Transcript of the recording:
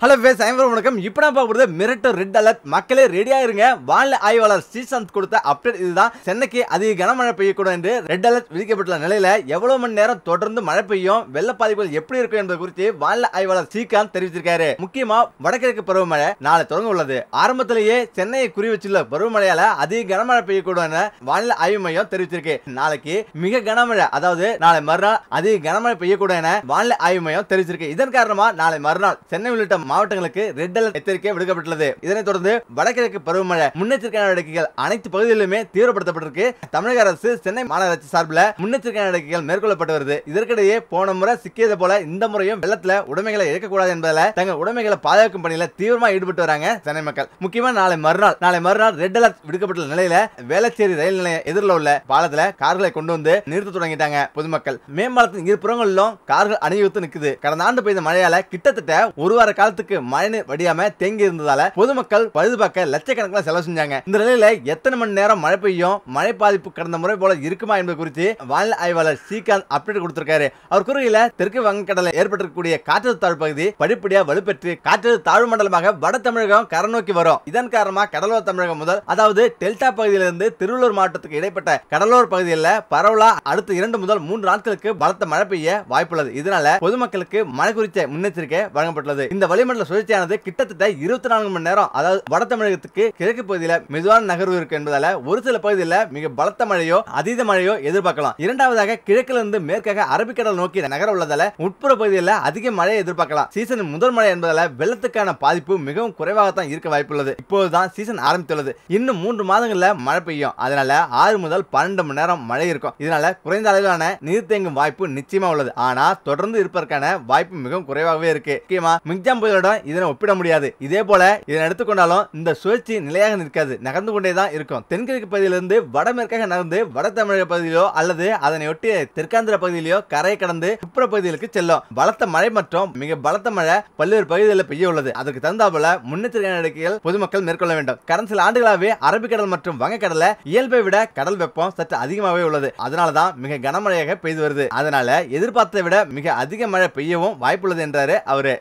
hello base ஐம்பது வணக்கம் இப்போ நான் பார்க்கறது மிரட்டர் ரெட் அலர்ட் மக்களே ரெடியா இருங்க வானிலை ஆய்வாளர் ஸ்ரீசாந்த் கொடுத்த அப்டேட் இதுதான் சென்னைக்கு அதிக கனமழை பெய்யக்கூடும் என்று ரெட் அலர்ட் விதிக்கப்பட்டுள்ள நிலையில எவ்வளவு மணி நேரம் தொடர்ந்து மழை பெய்யும் வெள்ள பாதிப்புகள் எப்படி இருக்கும் என்பது குறித்து வானிலை ஆய்வாளர் ஸ்ரீகாந்த் தெரிவிச்சிருக்காரு முக்கியமா வடகிழக்கு பருவமழை நாளை தொடங்க உள்ளது ஆரம்பத்திலேயே சென்னையை குறி வச்சுள்ள பருவமழையால அதிக கனமழை பெய்யக்கூடும் என வானிலை ஆய்வு மையம் தெரிவிச்சிருக்கு நாளைக்கு மிக கனமழை அதாவது நாளை மறுநாள் அதிக கனமழை பெய்யக்கூடும் என வானிலை ஆய்வு மையம் தெரிவிச்சிருக்கு இதன் காரணமா நாளை மறுநாள் சென்னை உள்ளிட்ட மாவட்டங்களுக்கு ரெட் அலர்ட் எச்சரிக்கை விடுக்கப்பட்டுள்ளது இதனைத் தொடர்ந்து வடகிழக்கு பருவமழை முன்னெச்சரிக்கை நடவடிக்கைகள் அனைத்து பகுதிகளிலுமே தீவிரப்படுத்தப்பட்டிருக்கு தமிழக அரசு சென்னை மாநகராட்சி சார்பில் முன்னெச்சரிக்கை நடவடிக்கைகள் மேற்கொள்ளப்பட்டு வருது இதற்கிடையே போன முறை சிக்கியது போல இந்த முறையும் வெள்ளத்துல உடைமைகளை இழக்கக்கூடாது என்பதால தங்கள் உடைமைகளை பாதுகாக்கும் பணியில தீவிரமா ஈடுபட்டு வராங்க சென்னை மக்கள் முக்கியமா நாளை மறுநாள் நாளை மறுநாள் ரெட் அலர்ட் விடுக்கப்பட்டுள்ள நிலையில வேளச்சேரி ரயில் நிலையம் எதிரில் உள்ள பாலத்துல கார்களை கொண்டு வந்து நிறுத்த தொடங்கிட்டாங்க பொதுமக்கள் மேம்பாலத்தின் இரு புறங்களிலும் கார்கள் அணிவித்து நிக்குது கடந்த ஆண்டு பெய்த மழையால கிட்டத்தட்ட ஒரு வார காலத்துக்கு மழைநீர் வடியாம தேங்கி இருந்ததால பொதுமக்கள் பழுது பார்க்க லட்சக்கணக்கில் செலவு செஞ்சாங்க இந்த நிலையில எத்தனை மணி நேரம் மழை பெய்யும் மழை பாதிப்பு கடந்த முறை போல இருக்குமா என்பது குறித்து வானிலை ஆய்வாளர் ஸ்ரீகாந்த் அப்டேட் கொடுத்திருக்காரு அவர் கூறுகையில தெற்கு வங்கக்கடலில் ஏற்பட்டிருக்கக்கூடிய காற்றழுத்த தாழ்வு பகுதி படிப்படியா வலுப்பெற்று காற்றழுத்த தாழ்வு மண்டலமாக வட தமிழகம் கரை நோக்கி வரும் இதன் காரணமா கடலோர தமிழகம் முதல் அதாவது டெல்டா பகுதியிலிருந்து திருவள்ளூர் மாவட்டத்துக்கு இடைப்பட்ட கடலோர பகுதியில் பரவலா அடுத்த இரண்டு முதல் மூன்று நாட்களுக்கு பலத்த மழை பெய்ய வாய்ப்புள்ளது இதனால பொதுமக்களுக்கு மழை குறித்த முன்னெச்சரிக்கை வழங்கப்பட்டுள்ளது இந்த வளிமண்டல சுழற்சியானது கிட்டத்தட்ட இருபத்தி நான்கு மணி நேரம் அதாவது வட தமிழகத்துக்கு கிழக்கு பகுதியில் மெதுவான நகர்வு இருக்கு என்பதால ஒரு சில பகுதியில் மிக பலத்த மழையோ அதீத மழையோ எதிர்பார்க்கலாம் இரண்டாவதாக கிழக்கிலிருந்து மேற்காக அரபிக்கடல் நோக்கி நகர உள்ளதால உட்புற பகுதியில் அதிக மழையை எதிர்பார்க்கலாம் சீசனின் முதல் மழை என்பதால வெள்ளத்துக்கான பாதிப்பு மிகவும் குறைவாகத்தான் இருக்க வாய்ப்புள்ளது இப்போதுதான் சீசன் ஆரம்பித்துள்ளது இன்னும் மூன்று மாதங்கள்ல மழை பெய்யும் அதனால ஆறு முதல் பன்னெண்டு மணி நேரம் மழை இருக்கும் இதனால குறைந்த அளவிலான நீர் தேங்கும் வாய்ப்பு நிச்சயமா உள்ளது ஆனா தொடர்ந்து இருப்பதற்கான வாய்ப்பு மிகவும் குறைவாகவே இருக்கு முக்கியமா மிக்ஜாம் புயலுடன் இதனை ஒப்பிட முடியாது இதே போல இதனை எடுத்துக்கொண்டாலும் இந்த சுழற்சி நிலையாக நிற்காது நகர்ந்து கொண்டே தான் இருக்கும் தென்கிழக்கு பகுதியிலிருந்து வடமேற்காக நகர்ந்து வட தமிழக பகுதியிலோ அல்லது அதனை ஒட்டி தெற்காந்திர பகுதியிலோ கரை கடந்து உட்புற பகுதிகளுக்கு செல்லும் பலத்த மழை மற்றும் மிக பலத்த மழை பல்வேறு பகுதிகளில் பெய்ய உள்ளது அதற்கு தகுந்தாபோல முன்னெச்சரிக்கை நடவடிக்கைகள் பொதுமக்கள் மேற்கொள்ள வேண்டும் கடந்த சில ஆண்டுகளாகவே அரபிக்கடல் மற்றும் வங்கக்கடல இயல்பை விட கடல் வெப்பம் சற்று அதிகமாகவே உள்ளது அதனாலதான் மிக கனமழையாக பெய்து வருது அதனால எதிர்பார்த்ததை விட மிக அதிக மழை பெய்யவும் வாய்ப்புள்ளது என்றாரு அவரு